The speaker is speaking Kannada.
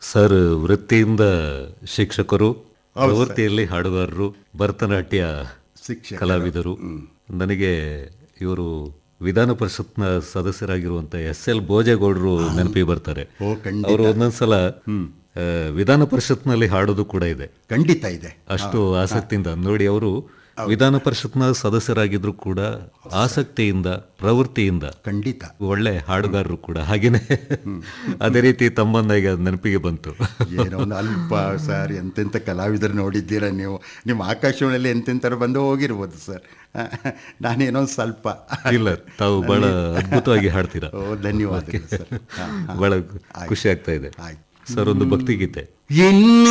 ಸರ್ ವೃತ್ತಿಯಿಂದ ಶಿಕ್ಷಕರು ಪ್ರವೃತ್ತಿಯಲ್ಲಿ ಹಾಡುಗಾರರು ಭರತನಾಟ್ಯ ಶಿಕ್ಷಕ ಕಲಾವಿದರು ನನಗೆ ಇವರು ವಿಧಾನ ಪರಿಷತ್ನ ಸದಸ್ಯರಾಗಿರುವಂತ ಎಸ್ ಎಲ್ ಭೋಜೇಗೌಡರು ನೆನಪಿಗೆ ಬರ್ತಾರೆ ಓ ಖಂಡಿತ ಅವರು ಒಂದೊಂದ್ಸಲ ಆ, ವಿಧಾನ ಪರಿಷತ್ನಲ್ಲಿ ಹಾಡೋದು ಕೂಡ ಇದೆ ಖಂಡಿತ ಇದೆ ಅಷ್ಟು ಆಸಕ್ತಿಯಿಂದ ನೋಡಿ ಅವರು ವಿಧಾನ ಪರಿಷತ್ನ ಸದಸ್ಯರಾಗಿದ್ರು ಕೂಡ ಆಸಕ್ತಿಯಿಂದ ಪ್ರವೃತ್ತಿಯಿಂದ ಖಂಡಿತ ಒಳ್ಳೆ ಹಾಡುಗಾರರು ಕೂಡ ಹಾಗೇನೆ ಅದೇ ರೀತಿ ತಮ್ಮನ್ನ ಈಗ ನೆನಪಿಗೆ ಬಂತು ಏನೋ ಒಂದು ಅಲ್ಪ ಸರ್ ಎಂತೆಂಥ ಕಲಾವಿದರು ನೋಡಿದ್ದೀರಾ ನೀವು ನಿಮ್ಮ ಆಕಾಶವಾಣಿಯಲ್ಲಿ ಎಂತೆಂಥವ್ರು ಬಂದು ಹೋಗಿರ್ಬೋದು ಸರ್ ನಾನೇನೋ ಒಂದು ಸ್ವಲ್ಪ ಇಲ್ಲ ತಾವು ಬಹಳ ಅದ್ಭುತವಾಗಿ ಹಾಡ್ತೀರಾ ಓ ಧನ್ಯವಾದಗಳು ಸರ್ ಹಾಂ ಬಹಳ ಖುಷಿ ಆಗ್ತಾ ಇದೆ ಆಯ್ತು ಸರ್ ಒಂದು ಭಕ್ತಿಗೀತೆ ಇನ್ನು